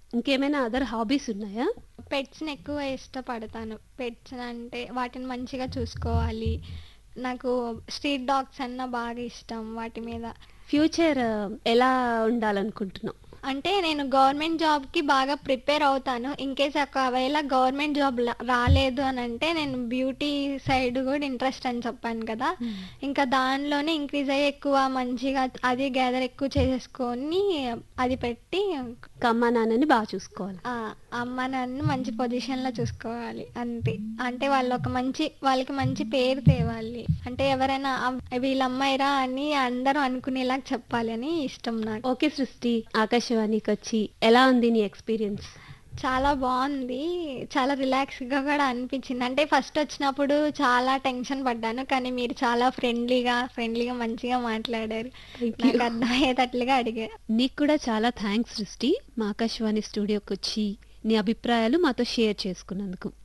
ఇంకేమైనా other hobbies ఉన్నాయా పెట్స్ని ఎక్కువ ఇష్టపడతాను పెట్స్ అంటే వాటిని మంచిగా చూసుకోవాలి నాకు స్ట్రీట్ డాగ్స్ అన్న బాగా ఇష్టం వాటి మీద ఫ్యూచర్ ఎలా ఉండాలనుకుంటున్నావు అంటే నేను గవర్నమెంట్ జాబ్కి బాగా ప్రిపేర్ అవుతాను ఇన్ కేస్ ఒకవేళ గవర్నమెంట్ జాబ్ రాలేదు అని అంటే నేను బ్యూటీ సైడ్ కూడా ఇంట్రెస్ట్ అని చెప్పాను కదా ఇంకా దానిలోనే ఇంక్రీజ్ అయ్యి ఎక్కువ మంచిగా అది గ్యాదర్ ఎక్కువ చేసేసుకొని అది పెట్టి ఇంకా అమ్మా నాన్నని బాగా చూసుకోవాలి ఆ, అమ్మ నాన్న మంచి పొజిషన్లో చూసుకోవాలి అంతే అంటే వాళ్ళు ఒక మంచి వాళ్ళకి మంచి పేరు తేవాలి అంటే ఎవరైనా "అవ్- వీళ్ళ అమ్మాయిరా అని అందరూ అనుకునేలా చెప్పాలి అని ఇష్టం నాకు ఓకే సృష్టి ఆకాశవాణికి వచ్చి ఎలా ఉంది నీ ఎక్స్పీరియన్స్ చాలా బాగుంది చాలా రిలాక్స్గా కూడా అనిపించింది అంటే ఫస్ట్ వచ్చినప్పుడు చాలా టెన్షన్ పడ్డాను కానీ మీరు చాలా ఫ్రెండ్లీగా ఫ్రెండ్లీగా మంచిగా మాట్లాడారు Thank you. నాకు అర్థమయ్యేటట్లుగా అడిగారు నీకు కూడా చాలా థ్యాంక్స్ సృష్టి మా ఆకాశవాణి స్టూడియోకి వచ్చి నీ అభిప్రాయాలు మాతో షేర్ చేసుకున్నందుకు